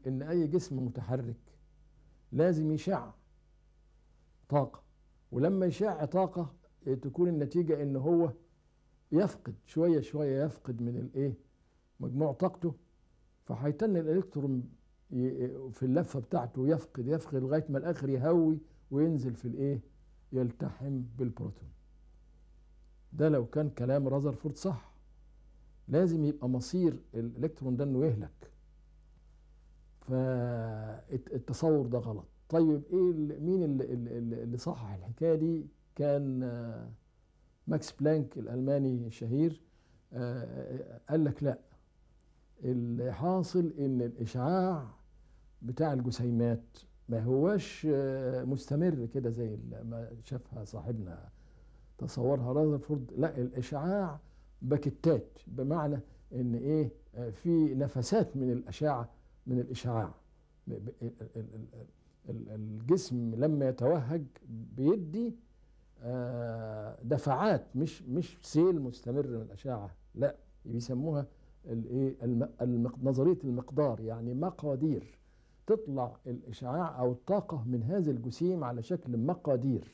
ان اي جسم متحرك لازم يشع طاقة ولما يشع طاقة تكون النتيجة ان هو يفقد شوية شوية يفقد من الايه مجموع طاقته فهيتن الالكترون ي- في اللفة بتاعته يفقد يفقد لغاية ما الاخر يهوي وينزل في الايه يلتحم بالبروتون ده لو كان كلام رذرفورد صح لازم يبقى مصير الالكترون ده انه يهلك فالتصور ده غلط طيب ايه ال- مين اللي, اللي, اللي صحح الحكايه دي كان آه، ماكس بلانك الالماني الشهير آه، قال لك لا اللي حاصل ان الاشعاع بتاع الجسيمات ما هواش آه، مستمر كده زي ال- ما شافها صاحبنا تصورها رذرفورد لا الاشعاع باكتات بمعنى ان ايه آه، في نفسات من الاشعه من الاشعاع ب- ب- ال- ال- ال- ال- الجسم لما يتوهج بيدي آه، دفعات مش مش سيل مستمر من الاشعه لا بيسموها الايه الم- المق- نظريه المقدار يعني مقادير تطلع الاشعاع او الطاقه من هذا الجسيم على شكل مقادير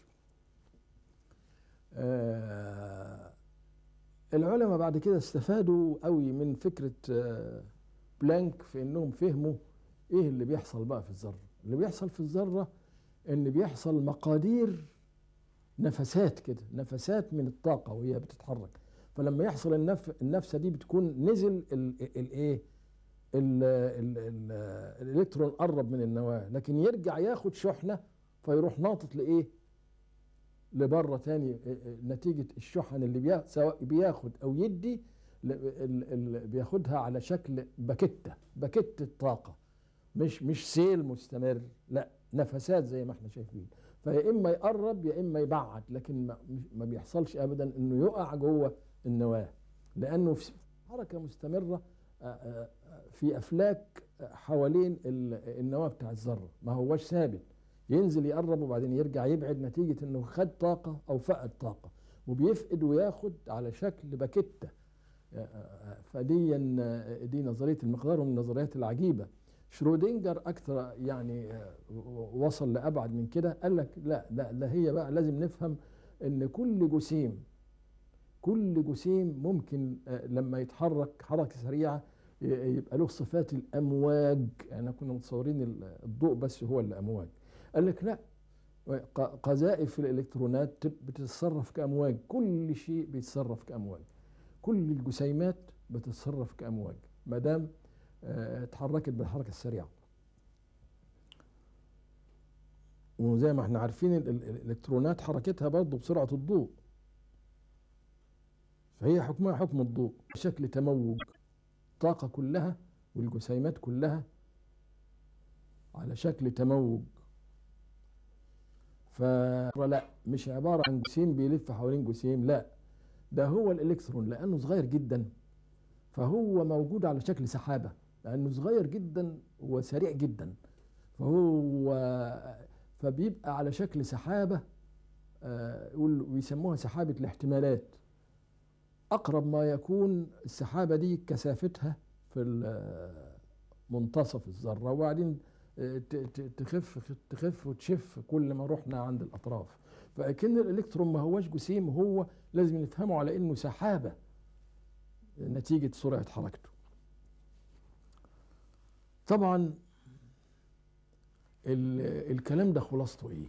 آه، العلماء بعد كده استفادوا قوي من فكره آه، بلانك في انهم فهموا ايه اللي بيحصل بقى في الذره اللي بيحصل في الذره ان بيحصل مقادير نفسات كده نفسات من الطاقه وهي بتتحرك فلما يحصل النف النفسه دي بتكون نزل الايه الالكترون قرب من النواه لكن يرجع ياخد شحنه فيروح ناطط لايه لبره تاني إيه إيه نتيجه الشحن اللي بيا سواء بياخد او يدي ل- ال- ال- بياخدها على شكل باكيته باكيته طاقه مش مش سيل مستمر لا نفسات زي ما احنا شايفين فيا اما يقرب يا اما يبعد لكن ما, مش- ما بيحصلش ابدا انه يقع جوه النواه لانه في حركه مستمره آه، آه، آه، في افلاك حوالين ال- النواه بتاع الذره ما هوش ثابت ينزل يقرب وبعدين يرجع يبعد نتيجه انه خد طاقه او فقد طاقه وبيفقد وياخد على شكل باكيته آه، آه، فدي دي نظريه المقدار ومن النظريات العجيبه شرودنجر اكثر يعني آه، وصل لابعد من كده قال لك لا لا ده هي بقى لازم نفهم ان كل جسيم كل جسيم ممكن آه، لما يتحرك حركه سريعه ي- يبقى له صفات الامواج يعني كنا متصورين ال- الضوء بس هو اللي امواج قال لك لا ق- قذائف الالكترونات تب- بتتصرف كامواج كل شيء بيتصرف كامواج كل الجسيمات بتتصرف كامواج ما دام آه، اتحركت بالحركه السريعه وزي ما احنا عارفين ال- ال- الالكترونات حركتها برضه بسرعه الضوء فهي حكمها حكم الضوء شكل تموج الطاقه كلها والجسيمات كلها على شكل تموج فلا مش عباره عن جسيم بيلف حوالين جسيم لا ده هو الالكترون لانه صغير جدا فهو موجود على شكل سحابه لانه صغير جدا وسريع جدا فهو فبيبقى على شكل سحابه آه، يقول- ويسموها سحابه الاحتمالات اقرب ما يكون السحابه دي كثافتها في ال- منتصف الذره وبعدين آه، ت- ت- تخف تخف وتشف كل ما رحنا عند الاطراف فاكن الالكترون ما هوش جسيم هو لازم نفهمه على انه سحابه نتيجه سرعه حركته طبعا ال- الكلام ده خلاصته ايه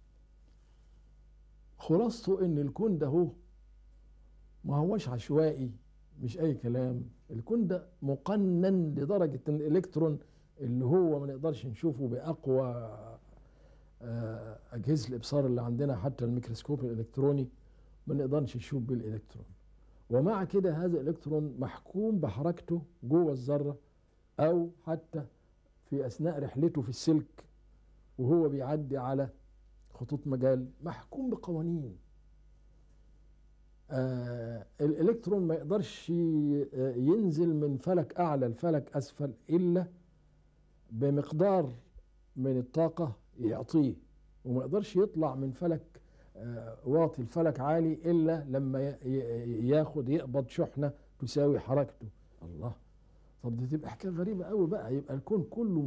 خلاصته ان الكون ده هو ما هوش عشوائي مش اي كلام الكون ده مقنن لدرجه ان الالكترون اللي هو ما نقدرش نشوفه باقوى آه، اجهزه الابصار اللي عندنا حتى الميكروسكوب الالكتروني ما نقدرش نشوف بالالكترون ومع كده هذا الالكترون محكوم بحركته جوه الذره او حتى في اثناء رحلته في السلك وهو بيعدي على خطوط مجال محكوم بقوانين آه الالكترون ما يقدرش ي- آه، ينزل من فلك اعلى لفلك اسفل الا بمقدار من الطاقه يعطيه وما يقدرش يطلع من فلك آه، واطي الفلك عالي الا لما ي- ي- ياخد يقبض شحنه تساوي حركته الله طب دي تبقى حكايه غريبه قوي بقى يبقى الكون كله